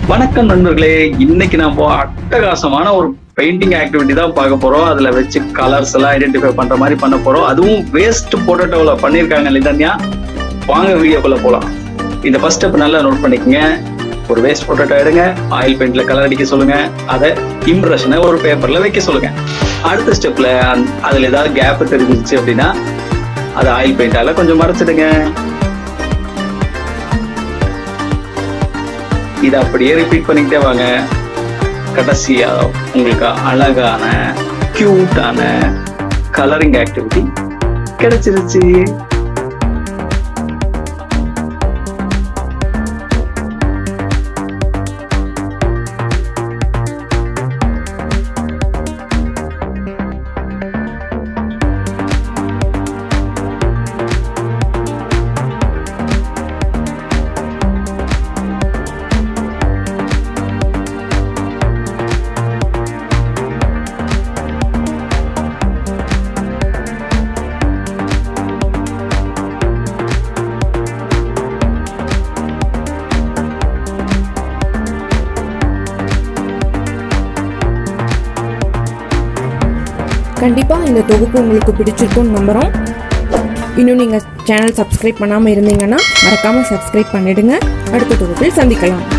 வணக்கம் நண்பர்களே இன்னைக்கு நம்ம அட்டகாசமான ஒரு பெயிண்டிங் ஆக்டிவிட்டி தான் பார்க்க போறோம் அதுல வச்சு கலர்ஸ் எல்லாம் ஐடென்டிஃபை பண்ற மாதிரி பண்ண போறோம் அதுவும் வேஸ்ட் பொட்டேட்டோல பண்ணிருக்காங்க லிதன்யா வாங்க வீடியோக்குள்ள போலாம் இந்த ஃபர்ஸ்ட் ஸ்டெப் நல்லா நோட் பண்ணிக்கங்க ஒரு வேஸ்ட் பொட்டேட்டோ எடுங்க ஆயில் பெயிண்ட்ல கலர் அடிக்க சொல்லுங்க அதை இம்ப்ரெஷனை ஒரு பேப்பர்ல வைக்க சொல்லுங்க அடுத்த ஸ்டெப்ல அதுல ஏதாவது கேப் தெரிஞ்சிச்சு அப்படின்னா அதை ஆயில் பெயிண்டால கொஞ்சம் மறைச்சிடுங்க இதை அப்படியே ரிப்பீட் பண்ணிக்கிட்டே வாங்க கடைசியா உங்களுக்கு அழகான கியூட்டான கலரிங் ஆக்டிவிட்டி கிடைச்சிருச்சு கண்டிப்பாக இந்த தொகுப்பு உங்களுக்கு பிடிச்சிருக்கும்னு நம்புகிறோம் இன்னும் நீங்கள் சேனல் சப்ஸ்கிரைப் பண்ணாமல் இருந்தீங்கன்னா மறக்காமல் சப்ஸ்கிரைப் பண்ணிடுங்க அடுத்த தொகுப்பில் சந்திக்கலாம்